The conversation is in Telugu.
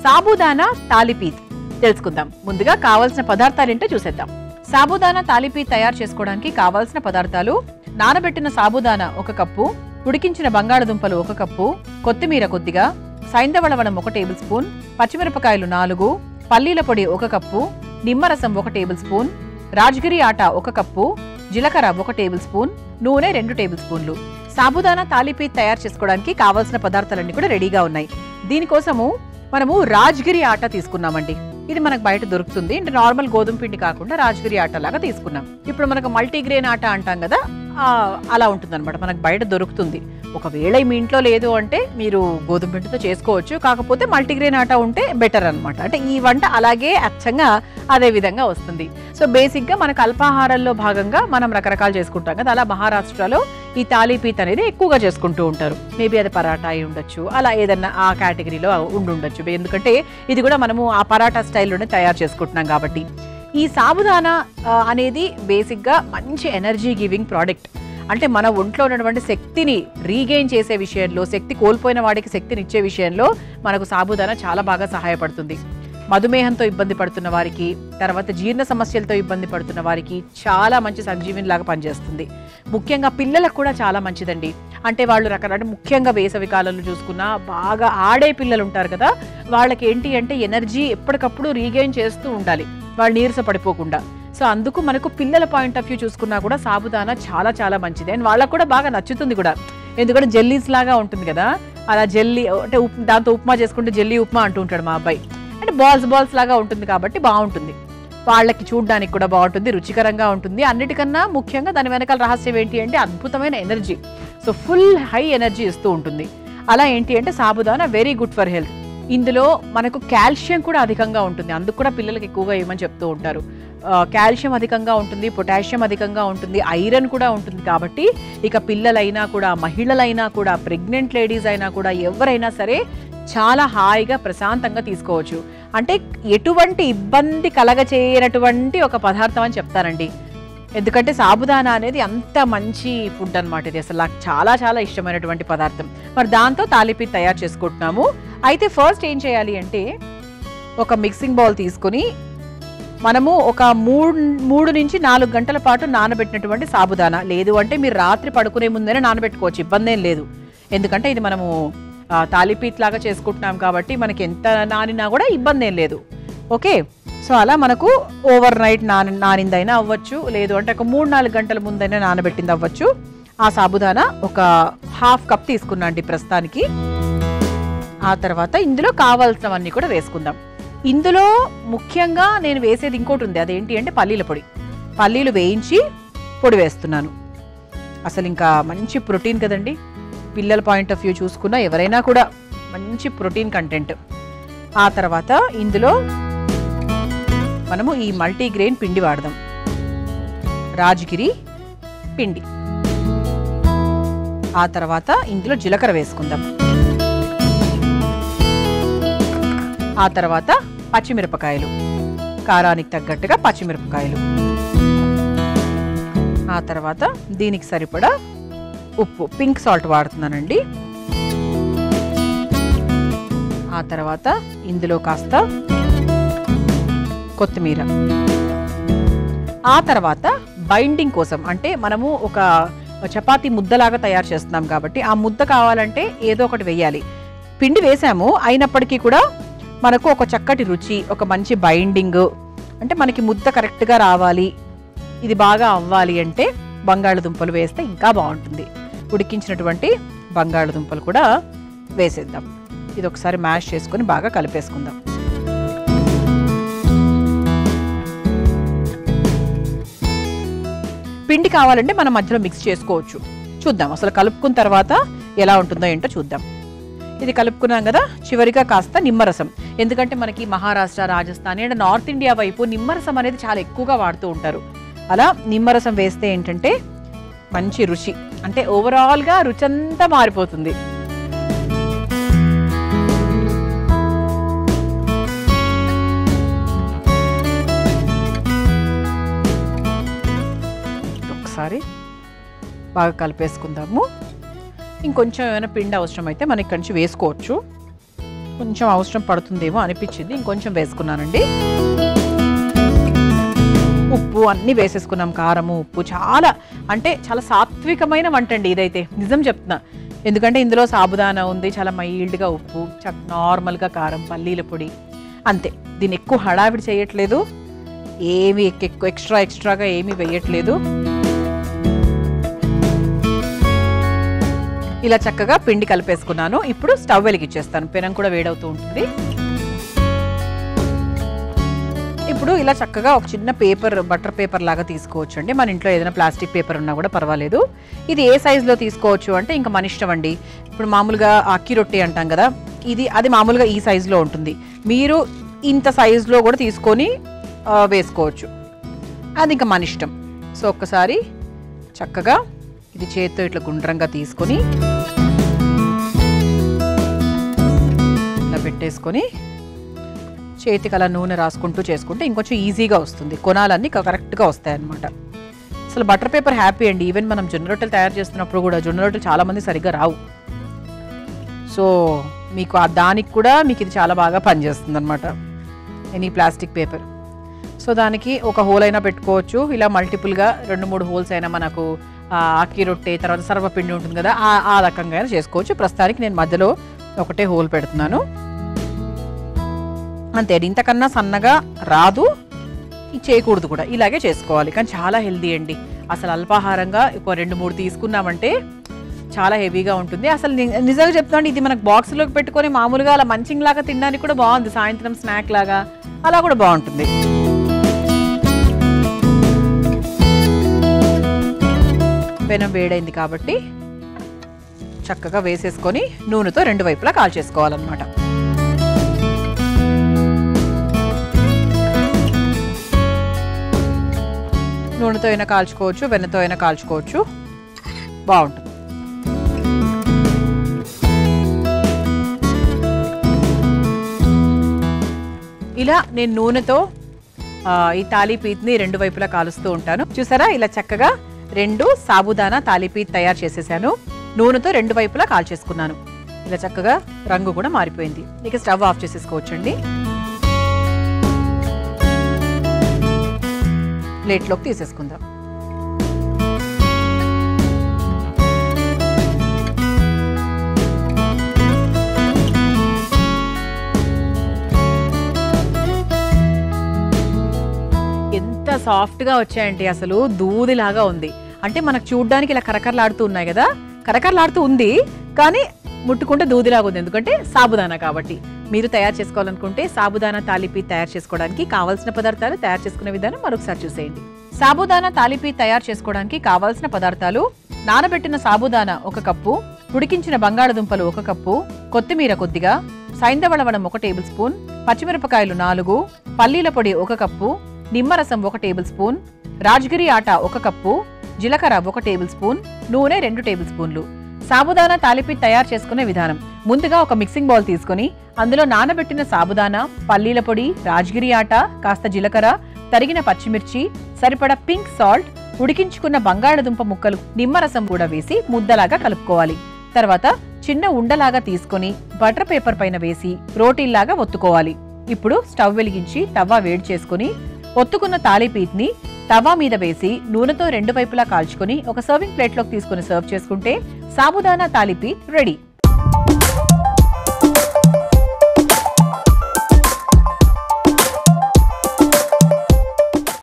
సాబుదానా తాలిపీత్ తెలుసుకుందాం ముందుగా కావాల్సిన పదార్థాలు ఏంటో చూసేద్దాం సాబుదానా తాలిపీత్ తయారు చేసుకోవడానికి కావాల్సిన పదార్థాలు నానబెట్టిన సాబుదానా ఒక కప్పు ఉడికించిన బంగాళదుంపలు ఒక కప్పు కొత్తిమీర కొద్దిగా సైంధవళవనం ఒక టేబుల్ స్పూన్ పచ్చిమిరపకాయలు నాలుగు పల్లీల పొడి ఒక కప్పు నిమ్మరసం ఒక టేబుల్ స్పూన్ రాజ్గిరి ఆట ఒక కప్పు జీలకర్ర ఒక టేబుల్ స్పూన్ నూనె రెండు టేబుల్ స్పూన్లు సాబుదానా తాలిపీత్ తయారు చేసుకోవడానికి కావాల్సిన పదార్థాలన్నీ కూడా రెడీగా ఉన్నాయి దీనికోసము మనము రాజ్గిరి ఆట తీసుకున్నామండి ఇది మనకు బయట దొరుకుతుంది అంటే నార్మల్ గోధుమ పిండి కాకుండా రాజ్గిరి ఆట లాగా తీసుకున్నాం ఇప్పుడు మనకు మల్టీగ్రెయిన్ ఆట అంటాం కదా ఆ, అలా ఉంటుందన్నమాట మనకు బయట దొరుకుతుంది ఒకవేళ మీ ఇంట్లో లేదు అంటే మీరు గోధుమ పిండితో చేసుకోవచ్చు కాకపోతే మల్టీగ్రెయిన్ ఆట ఉంటే బెటర్ అన్నమాట అంటే ఈ వంట అలాగే అచ్చంగా అదే విధంగా వస్తుంది సో బేసిక్గా మనకు అల్పాహారాల్లో భాగంగా మనం రకరకాలు చేసుకుంటాం కదా అలా మహారాష్ట్రలో ఈ తాలీపీత్ అనేది ఎక్కువగా చేసుకుంటూ ఉంటారు మేబీ అది పరాటా అయి ఉండొచ్చు అలా ఏదన్నా ఆ కేటగిరీలో ఉండి ఉండొచ్చు ఎందుకంటే ఇది కూడా మనము ఆ పరాటా స్టైల్లోనే తయారు చేసుకుంటున్నాం కాబట్టి ఈ సాబుదానా ఆ, అనేది బేసిక్గా మంచి ఎనర్జీ గివింగ్ ప్రోడక్ట్ అంటే మన ఒంట్లో ఉన్నటువంటి శక్తిని రీగెయిన్ చేసే విషయంలో శక్తి కోల్పోయిన వాడికి శక్తిని ఇచ్చే విషయంలో మనకు సాబుదానా చాలా బాగా సహాయపడుతుంది మధుమేహంతో ఇబ్బంది పడుతున్న వారికి తర్వాత జీర్ణ సమస్యలతో ఇబ్బంది పడుతున్న వారికి చాలా మంచి సంజీవిని లాగా పనిచేస్తుంది ముఖ్యంగా పిల్లలకు కూడా చాలా మంచిదండి అంటే వాళ్ళు రకరకాల ముఖ్యంగా వేసవి కాలంలో చూసుకున్నా బాగా ఆడే పిల్లలు ఉంటారు కదా వాళ్ళకి ఏంటి అంటే ఎనర్జీ ఎప్పటికప్పుడు రీగెయిన్ చేస్తూ ఉండాలి వాళ్ళు నీరస పడిపోకుండా సో అందుకు మనకు పిల్లల పాయింట్ ఆఫ్ వ్యూ చూసుకున్నా కూడా సాబుదానా చాలా చాలా మంచిది అండ్ వాళ్ళకు కూడా బాగా నచ్చుతుంది కూడా ఎందుకంటే జెల్లీస్ లాగా ఉంటుంది కదా అలా జెల్లీ అంటే ఉప్ దాంతో ఉప్మా చేసుకుంటే జెల్లీ ఉప్మా అంటూ ఉంటాడు మా అబ్బాయి అంటే బాల్స్ బాల్స్ లాగా ఉంటుంది కాబట్టి బాగుంటుంది వాళ్ళకి చూడడానికి కూడా బాగుంటుంది రుచికరంగా ఉంటుంది అన్నిటికన్నా ముఖ్యంగా దాని వెనకాల రహస్యం ఏంటి అంటే అద్భుతమైన energy so full high energy ఇస్తూ ఉంటుంది అలా ఏంటి అంటే sabudana very good for health ఇందులో మనకు కాల్షియం కూడా అధికంగా ఉంటుంది అందుకు కూడా పిల్లలకి ఎక్కువగా ఏమని చెప్తూ ఉంటారు ఆ, కాల్షియం అధికంగా ఉంటుంది పొటాషియం అధికంగా ఉంటుంది ఐరన్ కూడా ఉంటుంది కాబట్టి ఇక పిల్లలైనా కూడా మహిళలైనా కూడా ప్రెగ్నెంట్ లేడీస్ అయినా కూడా ఎవరైనా సరే చాలా హాయిగా ప్రశాంతంగా తీసుకోవచ్చు అంటే ఎటువంటి ఇబ్బంది కలగచేయనటువంటి ఒక పదార్థం అని చెప్తానండి ఎందుకంటే సాబుదానా అనేది అంత మంచి ఫుడ్ అన్నమాట ఇది అసలు నాకు చాలా చాలా ఇష్టమైనటువంటి పదార్థం మరి దాంతో తాలిపి తయారు చేసుకుంటున్నాము అయితే ఫస్ట్ ఏం చేయాలి అంటే ఒక మిక్సింగ్ బౌల్ తీసుకొని మనము ఒక మూడు మూడు నుంచి నాలుగు గంటల పాటు నానబెట్టినటువంటి సాబుదానా లేదు అంటే మీరు రాత్రి పడుకునే ముందరే నానబెట్టుకోవచ్చు ఇబ్బంది ఏం లేదు ఎందుకంటే ఇది మనము ఆ, తాలిపీట్ లాగా చేసుకుంటున్నాం కాబట్టి మనకి ఎంత నానినా కూడా ఇబ్బంది ఏం లేదు ఓకే సో అలా మనకు ఓవర్ నైట్ నాని నానిందైనా అవ్వచ్చు లేదు అంటే ఒక మూడు నాలుగు గంటల ముందైనా నానబెట్టింది అవ్వచ్చు ఆ సాబుదానా ఒక హాఫ్ కప్ తీసుకున్నా అండి ప్రస్తుతానికి ఆ తర్వాత ఇందులో కావాల్సినవన్నీ కూడా వేసుకుందాం ఇందులో ముఖ్యంగా నేను వేసేది ఇంకోటి ఉంది అదేంటి అంటే పల్లీల పొడి పల్లీలు వేయించి పొడి వేస్తున్నాను అసలు ఇంకా మంచి ప్రోటీన్ కదండి పిల్లల పాయింట్ ఆఫ్ వ్యూ చూసుకున్నా ఎవరైనా కూడా మంచి ప్రోటీన్ కంటెంట్ ఆ తర్వాత ఇందులో మనము ఈ మల్టీగ్రెయిన్ పిండి వాడదాం రాజగిరి పిండి ఆ తర్వాత ఇందులో జీలకర్ర వేసుకుందాం ఆ తర్వాత పచ్చిమిరపకాయలు కారానికి తగ్గట్టుగా పచ్చిమిరపకాయలు ఆ తర్వాత దీనికి సరిపడా ఉప్పు పింక్ సాల్ట్ వాడుతున్నానండి ఆ తర్వాత ఇందులో కాస్త కొత్తిమీర ఆ తర్వాత బైండింగ్ కోసం అంటే మనము ఒక చపాతీ ముద్దలాగా తయారు చేస్తున్నాం కాబట్టి ఆ ముద్ద కావాలంటే ఏదో ఒకటి వేయాలి పిండి వేసాము అయినప్పటికీ కూడా మనకు ఒక చక్కటి రుచి ఒక మంచి బైండింగ్ అంటే మనకి ముద్ద కరెక్ట్గా రావాలి ఇది బాగా అవ్వాలి అంటే బంగాళదుంపలు వేస్తే ఇంకా బాగుంటుంది ఉడికించినటువంటి బంగాళదుంపలు కూడా వేసేద్దాం ఇది ఒకసారి మ్యాష్ చేసుకొని బాగా కలిపేసుకుందాం పిండి కావాలంటే మనం మధ్యలో మిక్స్ చేసుకోవచ్చు చూద్దాం అసలు కలుపుకున్న తర్వాత ఎలా ఉంటుందో ఏంటో చూద్దాం ఇది కలుపుకున్నాం కదా చివరిగా కాస్త నిమ్మరసం ఎందుకంటే మనకి మహారాష్ట్ర రాజస్థాన్ అంటే నార్త్ ఇండియా వైపు నిమ్మరసం అనేది చాలా ఎక్కువగా వాడుతూ ఉంటారు అలా నిమ్మరసం వేస్తే ఏంటంటే మంచి రుచి అంటే ఓవరాల్గా రుచి అంతా మారిపోతుంది ఒకసారి బాగా కలిపేసుకుందాము ఇంకొంచెం ఏమైనా పిండి అవసరం అయితే మనం ఇక్కడి నుంచి వేసుకోవచ్చు కొంచెం అవసరం పడుతుందేమో అనిపించింది ఇంకొంచెం వేసుకున్నానండి ఉప్పు అన్నీ వేసేసుకున్నాం కారము ఉప్పు చాలా అంటే చాలా సాత్వికమైన వంట అండి ఇదైతే నిజం చెప్తున్నా ఎందుకంటే ఇందులో సాబుదానా ఉంది చాలా మైల్డ్గా ఉప్పు చక్ నార్మల్గా కారం పల్లీల పొడి అంతే దీన్ని ఎక్కువ హడావిడి చేయట్లేదు ఏమి ఎక్కువ ఎక్స్ట్రా ఎక్స్ట్రాగా ఏమీ వేయట్లేదు ఇలా చక్కగా పిండి కలిపేసుకున్నాను ఇప్పుడు స్టవ్ వెలిగించేస్తాను పెనం కూడా వేడవుతూ ఉంటుంది ఇప్పుడు ఇలా చక్కగా ఒక చిన్న పేపర్ బటర్ పేపర్ లాగా తీసుకోవచ్చు అండి మన ఇంట్లో ఏదైనా ప్లాస్టిక్ పేపర్ ఉన్నా కూడా పర్వాలేదు ఇది ఏ సైజులో తీసుకోవచ్చు అంటే ఇంకా మన ఇష్టం అండి ఇప్పుడు మామూలుగా అక్కి రొట్టె అంటాం కదా ఇది అది మామూలుగా ఈ సైజులో ఉంటుంది మీరు ఇంత సైజులో కూడా తీసుకొని ఆ, వేసుకోవచ్చు అది ఇంకా మన ఇష్టం సో ఒక్కసారి చక్కగా ఇది చేత్తో ఇట్లా గుండ్రంగా తీసుకొని ఇలా పెట్టేసుకొని చేతికి అలా నూనె రాసుకుంటూ చేసుకుంటే ఇంకొంచెం ఈజీగా వస్తుంది కొనాలన్నీ కరెక్ట్గా వస్తాయి అన్నమాట అసలు బటర్ పేపర్ హ్యాపీ అండి ఈవెన్ మనం జొన్న రొట్టెలు తయారు చేస్తున్నప్పుడు కూడా జొన్న రొట్టెలు చాలామంది సరిగ్గా రావు సో మీకు ఆ దానికి కూడా మీకు ఇది చాలా బాగా పనిచేస్తుంది అనమాట ఎనీ ప్లాస్టిక్ పేపర్ సో దానికి ఒక హోల్ అయినా పెట్టుకోవచ్చు ఇలా మల్టిపుల్గా రెండు మూడు హోల్స్ అయినా మనకు ఆ, అక్కి రొట్టె తర్వాత సర్వపిండి ఉంటుంది కదా ఆ ఆ రకంగా అయినా చేసుకోవచ్చు ప్రస్తుతానికి నేను మధ్యలో ఒకటే హోల్ పెడుతున్నాను అంతే ఇంతకన్నా సన్నగా రాదు ఇది చేయకూడదు కూడా ఇలాగే చేసుకోవాలి కానీ చాలా హెల్దీ అండి అసలు అల్పాహారంగా ఒక రెండు మూడు తీసుకున్నామంటే చాలా హెవీగా ఉంటుంది అసలు ని- నిజంగా చెప్తాను ఇది మనకు బాక్స్లోకి పెట్టుకొని మామూలుగా అలా మంచింగ్ లాగా తినడానికి కూడా బాగుంది సాయంత్రం స్నాక్ లాగా అలా కూడా బాగుంటుంది పెనం వేడైంది కాబట్టి చక్కగా వేసేసుకొని నూనెతో రెండు వైపులా కాల్చేసుకోవాలన్నమాట నూనెతో అయినా కాల్చుకోవచ్చు వెన్నతో అయినా కాల్చుకోవచ్చు బాగుంటుంది ఇలా నేను నూనెతో ఆ, ఈ తాలీపీత్ని రెండు వైపులా కాలుస్తూ ఉంటాను చూసారా ఇలా చక్కగా రెండు సాబుదానా తాలీపీత్ తయారు చేసేసాను నూనెతో రెండు వైపులా కాల్చేసుకున్నాను ఇలా చక్కగా రంగు కూడా మారిపోయింది ఇక స్టవ్ ఆఫ్ చేసేసుకోవచ్చండి ప్లేట్లోకి తీసేసుకుందాం ఎంత సాఫ్ట్గా వచ్చాయంటే అసలు దూదిలాగా ఉంది అంటే మనకు చూడ్డానికి ఇలా కరకరలాడుతూ ఉన్నాయి కదా కరకరలాడుతూ ఉంది కానీ ముట్టుకుంటే దూదిలాగా ఉంది ఎందుకంటే సాబుదానా కాబట్టి మీరు తయారు చేసుకోవాలనుకుంటే సాబుదానా తాలిపి తయారు చేసుకోవడానికి కావాల్సిన పదార్థాలు తయారు చేసుకునే విధానం మరొకసారి చూసేయండి సాబుదానా తాలిపి తయారు చేసుకోవడానికి కావాల్సిన పదార్థాలు నానబెట్టిన సాబుదానా ఒక కప్పు ఉడికించిన బంగాళదుంపలు ఒక కప్పు కొత్తిమీర కొద్దిగా సైంధవళవడం ఒక టేబుల్ స్పూన్ పచ్చిమిరపకాయలు నాలుగు పల్లీల పొడి ఒక కప్పు నిమ్మరసం ఒక టేబుల్ స్పూన్ రాజ్గిరి ఆట ఒక కప్పు జీలకర్ర ఒక టేబుల్ స్పూన్ నూనె రెండు టేబుల్ స్పూన్లు సాబుదానా తాలిపి తయారు చేసుకునే విధానం ముందుగా ఒక మిక్సింగ్ బౌల్ తీసుకొని అందులో నానబెట్టిన సాబుదానా పల్లీల పొడి రాజ్గిరి ఆట కాస్త జీలకర్ర తరిగిన పచ్చిమిర్చి సరిపడా పింక్ సాల్ట్ ఉడికించుకున్న బంగాళదుంప ముక్కలు నిమ్మరసం కూడా వేసి ముద్దలాగా కలుపుకోవాలి తర్వాత చిన్న ఉండలాగా తీసుకొని బటర్ పేపర్ పైన వేసి రోటీల్లాగా ఒత్తుకోవాలి ఇప్పుడు స్టవ్ వెలిగించి తవ్వ వేడి చేసుకొని ఒత్తుకున్న తాలిపీట్ని తవా మీద వేసి నూనెతో రెండు వైపులా కాల్చుకొని ఒక సర్వింగ్ ప్లేట్లోకి తీసుకొని సర్వ్ చేసుకుంటే సాబుదానా తాలిపీట్ రెడీ